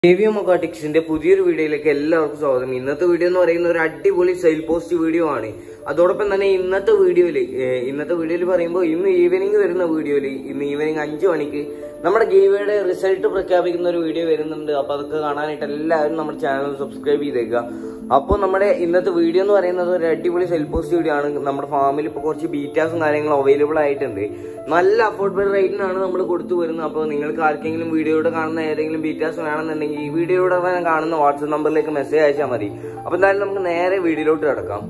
ദേവി മൊക്കാട്ടിക്സിന്റെ പുതിയൊരു വീഡിയോയിലേക്ക് എല്ലാവർക്കും സ്വാഗതം ഇന്നത്തെ വീഡിയോ എന്ന് പറയുന്ന ഒരു അടിപൊളി സെയിൽ പോസ്റ്റ് വീഡിയോ ആണ് അതോടൊപ്പം തന്നെ ഇന്നത്തെ വീഡിയോയില് ഏഹ്, ഇന്നത്തെ വീഡിയോയിൽ പറയുമ്പോൾ ഇന്ന് ഈവനിങ് വരുന്ന വീഡിയോയില് ഇന്ന് ഈവനിങ് അഞ്ചു മണിക്ക് നമ്മുടെ ഗീവയുടെ റിസൾട്ട് പ്രഖ്യാപിക്കുന്ന ഒരു വീഡിയോ വരുന്നുണ്ട് അപ്പൊ അതൊക്കെ കാണാനായിട്ട് എല്ലാവരും നമ്മുടെ ചാനൽ സബ്സ്ക്രൈബ് ചെയ്തേക്കുക അപ്പോൾ നമ്മുടെ ഇന്നത്തെ വീഡിയോ എന്ന് പറയുന്നത് ഒരു അടിപൊളി സെൽ പോസ്റ്റ് വീഡിയോ ആണ് നമ്മുടെ ഫാമിൽ ഇപ്പോൾ കുറച്ച് ബീറ്റാസും കാര്യങ്ങളും അവൈലബിൾ ആയിട്ടുണ്ട് നല്ല അഫോർഡബിൾ റേറ്റിനാണ് നമ്മൾ കൊടുത്തു വരുന്നത് അപ്പോൾ നിങ്ങൾക്ക് ആർക്കെങ്കിലും വീഡിയോയുടെ കാണുന്ന ഏതെങ്കിലും ബീറ്റാസ് വേണമെന്നുണ്ടെങ്കിൽ ഈ വീഡിയോയുടെ കാണുന്ന വാട്സപ്പ് നമ്പറിലേക്ക് മെസ്സേജ് അയച്ചാൽ മതി അപ്പോൾ എന്തായാലും നമുക്ക് നേരെ വീഡിയോയിലോട്ട് കിടക്കാം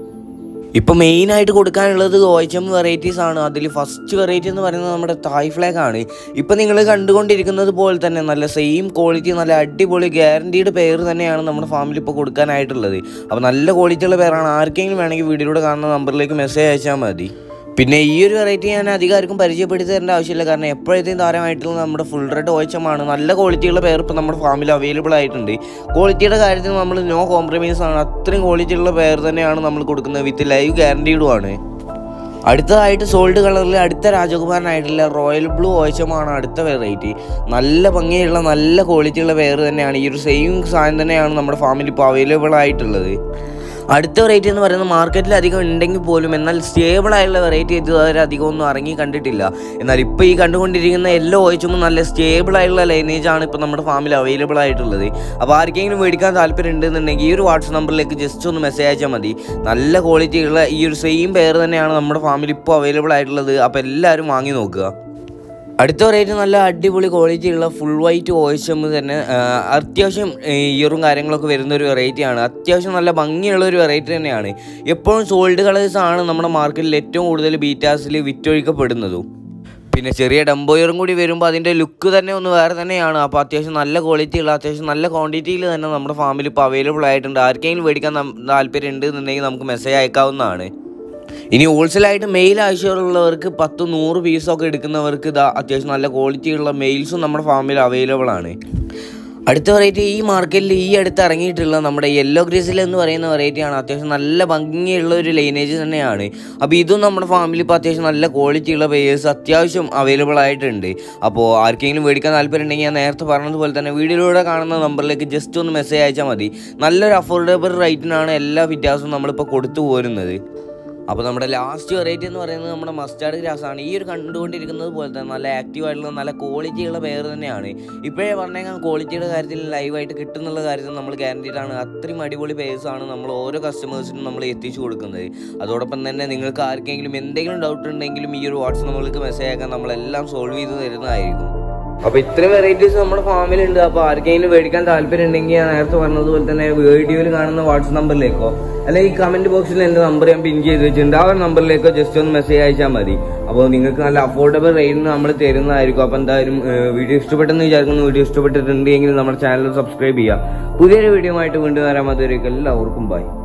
ഇപ്പൊ മെയിൻ ആയിട്ട് കൊടുക്കാനുള്ളത് ഓയിച്ചം വെറൈറ്റീസ് ആണ് അതിൽ ഫസ്റ്റ് വെറൈറ്റി എന്ന് പറയുന്നത് നമ്മുടെ തായ് ഫ്ലാഗ് ആണ് ഇപ്പൊ നിങ്ങൾ കണ്ടുകൊണ്ടിരിക്കുന്നത് പോലെ തന്നെ നല്ല സെയിം ക്വാളിറ്റി നല്ല അടിപൊളി ഗ്യാരണ്ടീഡ് പേര് തന്നെയാണ് നമ്മുടെ ഫാമിലി ഇപ്പോൾ കൊടുക്കാനായിട്ടുള്ളത് അപ്പോൾ നല്ല ക്വാളിറ്റിയുള്ള പേരാണ് ആർക്കെങ്കിലും വേണമെങ്കിൽ വീഡിയോയുടെ കാണുന്ന നമ്പറിലേക്ക് മെസ്സേജ് അയച്ചാൽ മതി പിന്നെ ഈ ഒരു വെറൈറ്റി ഞാൻ അധികം ആർക്കും പരിചയപ്പെടുത്തി തരേണ്ട ആവശ്യമില്ല കാരണം എപ്പോഴത്തേയും താരമായിട്ടുള്ള നമ്മുടെ ഫുൾ റെഡ് ഓയിച്ചമാണ് നല്ല ക്വാളിറ്റിയുള്ള പേർ ഇപ്പോൾ നമ്മുടെ ഫാമിൽ അവൈലബിൾ ആയിട്ടുണ്ട് ക്വാളിറ്റിയുടെ കാര്യത്തിൽ നമ്മൾ നോ കോംപ്രമൈസ് ആണ് അത്രയും ക്വാളിറ്റിയുള്ള പേർ തന്നെയാണ് നമ്മൾ കൊടുക്കുന്നത് വിത്ത് ലൈവ് ഗ്യാരണ്ടീഡും ആണ് അടുത്തതായിട്ട് സോൾഡ് കളറിൽ അടുത്ത രാജകുമാരനായിട്ടുള്ള റോയൽ ബ്ലൂ ഓയിച്ചമാണ് അടുത്ത വെറൈറ്റി നല്ല ഭംഗിയുള്ള നല്ല ക്വാളിറ്റിയുള്ള പേര് തന്നെയാണ് ഈ ഒരു സെയിം സാധനം തന്നെയാണ് നമ്മുടെ ഫാമിൽ ഇപ്പോൾ അവൈലബിൾ ആയിട്ടുള്ളത് അടുത്ത വെറൈറ്റി എന്ന് പറയുന്നത് മാർക്കറ്റിൽ അധികം ഉണ്ടെങ്കിൽ പോലും എന്നാൽ സ്റ്റേബിൾ ആയുള്ള വെറൈറ്റി ഇതുവരെ അധികം ഒന്നും ഇറങ്ങി കണ്ടിട്ടില്ല എന്നാൽ ഇപ്പോൾ ഈ കണ്ടുകൊണ്ടിരിക്കുന്ന എല്ലാ ഓയിച്ചും നല്ല സ്റ്റേബിൾ ആയിട്ടുള്ള ലൈനേജ് ആണ് ഇപ്പോൾ നമ്മുടെ ഫാമിൽ അവൈലബിൾ ആയിട്ടുള്ളത് അപ്പോൾ ആർക്കെങ്കിലും മേടിക്കാൻ താല്പര്യം ഉണ്ടെന്നുണ്ടെങ്കിൽ ഈ ഒരു വാട്സപ്പ് നമ്പറിലേക്ക് ജസ്റ്റ് ഒന്ന് മെസ്സേജ് അയച്ചാൽ മതി നല്ല ക്വാളിറ്റി ഉള്ള ഈ ഒരു സെയിം പേര് തന്നെയാണ് നമ്മുടെ ഫാമിൽ ഇപ്പോൾ അവൈലബിൾ ആയിട്ടുള്ളത് അപ്പോൾ എല്ലാവരും വാങ്ങി നോക്കുക അടുത്ത വെറൈറ്റി നല്ല അടിപൊളി ക്വാളിറ്റി ഉള്ള ഫുൾ വൈറ്റ് ഓയിസം തന്നെ ആ, അത്യാവശ്യം ഇയറും കാര്യങ്ങളൊക്കെ വരുന്ന ഒരു വെറൈറ്റിയാണ് അത്യാവശ്യം നല്ല ഭംഗിയുള്ള ഒരു വെറൈറ്റി തന്നെയാണ് എപ്പോഴും സോൾഡ് കളേഴ്സ് ആണ് നമ്മുടെ മാർക്കറ്റിൽ ഏറ്റവും കൂടുതൽ ബീറ്റാസിൽ വിറ്റൊഴിക്കപ്പെടുന്നതും പിന്നെ ചെറിയ ഡംബോയറും കൂടി വരുമ്പോൾ അതിൻ്റെ ലുക്ക് തന്നെ ഒന്ന് വേറെ തന്നെയാണ് അപ്പോൾ അത്യാവശ്യം നല്ല ക്വാളിറ്റി ഉള്ള അത്യാവശ്യം നല്ല ക്വാണ്ടിറ്റിയിൽ തന്നെ നമ്മുടെ ഫാമിൽ ഇപ്പോൾ അവൈലബിൾ ആയിട്ടുണ്ട് ആർക്കെങ്കിലും മേടിക്കാൻ നം- താല്പര്യം ഉണ്ട് എന്നുണ്ടെങ്കിൽ നമുക്ക് മെസ്സേജ് അയക്കാവുന്നതാണ് ഇനി ഹോൾസെയിലായിട്ട് മെയിൽ ആവശ്യമുള്ളവർക്ക് പത്ത് നൂറ് പീസൊക്കെ എടുക്കുന്നവർക്ക് ഇതാ അത്യാവശ്യം നല്ല ക്വാളിറ്റിയുള്ള മെയിൽസും നമ്മുടെ ഫാമിൽ അവൈലബിൾ ആണ് അടുത്ത വെറൈറ്റി ഈ മാർക്കറ്റിൽ ഈ അടുത്ത് ഇറങ്ങിയിട്ടുള്ള നമ്മുടെ യെല്ലോ ഗ്രീസിൽ എന്ന് പറയുന്ന വെറൈറ്റിയാണ് അത്യാവശ്യം നല്ല ഭംഗിയുള്ള ഒരു ലൈനേജ് തന്നെയാണ് അപ്പോൾ ഇതും നമ്മുടെ ഫാമിലി ഇപ്പോൾ അത്യാവശ്യം നല്ല ക്വാളിറ്റിയുള്ള പേയേഴ്സ് അത്യാവശ്യം അവൈലബിൾ ആയിട്ടുണ്ട് അപ്പോൾ ആർക്കെങ്കിലും മേടിക്കാൻ താല്പര്യം ഉണ്ടെങ്കിൽ ഞാൻ നേരത്തെ പറഞ്ഞതുപോലെ തന്നെ വീഡിയോയിലൂടെ കാണുന്ന നമ്പറിലേക്ക് ജസ്റ്റ് ഒന്ന് മെസ്സേജ് അയച്ചാൽ മതി നല്ലൊരു അഫോർഡബിൾ റേറ്റിനാണ് എല്ലാ ഫിറ്റാസും നമ്മളിപ്പോൾ കൊടുത്തു പോരുന്നത് അപ്പോൾ നമ്മുടെ ലാസ്റ്റ് വെറൈറ്റി എന്ന് പറയുന്നത് നമ്മുടെ മസ്റ്റാർഡ് ഗ്രാസ് ആണ് ഈ ഒരു കണ്ടുകൊണ്ടിരിക്കുന്നത് പോലെ തന്നെ നല്ല ആക്റ്റീവ് ആയിട്ടുള്ള നല്ല ക്വാളിറ്റിയുള്ള പേര് തന്നെയാണ് ഇപ്പോഴേ പറഞ്ഞേക്കാൻ ക്വാളിറ്റിയുടെ കാര്യത്തിൽ ലൈവായിട്ട് കിട്ടുന്നുള്ള കാര്യത്തിൽ നമ്മൾ ഗ്യാരണ്ടീഡ് ആണ് അത്രയും അടിപൊളി പേഴ്സ് ആണ് നമ്മൾ ഓരോ കസ്റ്റമേഴ്സിനും നമ്മൾ എത്തിച്ചു കൊടുക്കുന്നത് അതോടൊപ്പം തന്നെ നിങ്ങൾക്ക് ആർക്കെങ്കിലും എന്തെങ്കിലും ഡൗട്ട് ഉണ്ടെങ്കിലും ഈ ഒരു വാട്സപ്പ് നമ്മൾക്ക് മെസ്സേജ് അയക്കാൻ നമ്മളെല്ലാം സോൾവ് ചെയ്ത് തരുന്നതായിരിക്കും അപ്പൊ ഇത്രയും വെറൈറ്റീസ് നമ്മുടെ ഫാമിലുണ്ട് അപ്പൊ ആർക്കെങ്കിലും മേടിക്കാൻ താല്പര്യം ഉണ്ടെങ്കിൽ ഞാൻ നേരത്തെ പറഞ്ഞതുപോലെ തന്നെ വീഡിയോയിൽ കാണുന്ന വാട്സപ്പ് നമ്പറിലേക്കോ അല്ലെങ്കിൽ ഈ കമന്റ് ബോക്സിൽ എന്റെ നമ്പർ ഞാൻ പിൻ ചെയ്ത് വെച്ചിട്ടുണ്ട് ആ ഒരു നമ്പറിലേക്കോ ജസ്റ്റ് ഒന്ന് മെസ്സേജ് അയച്ചാൽ മതി അപ്പോൾ നിങ്ങൾക്ക് നല്ല അഫോർഡബിൾ റേറ്റിന് നമ്മൾ തരുന്നതായിരിക്കും അപ്പൊ എന്തായാലും വീഡിയോ ഇഷ്ടപ്പെട്ടെന്ന് വിചാരിക്കുന്നു വീഡിയോ ഇഷ്ടപ്പെട്ടിട്ടുണ്ടെങ്കിൽ നമ്മുടെ ചാനൽ സബ്സ്ക്രൈബ് ചെയ്യാം പുതിയൊരു വീഡിയോ ആയിട്ട് വീണ്ടും വരാൻ അതുവരേക്കും എല്ലാവർക്കും ബൈ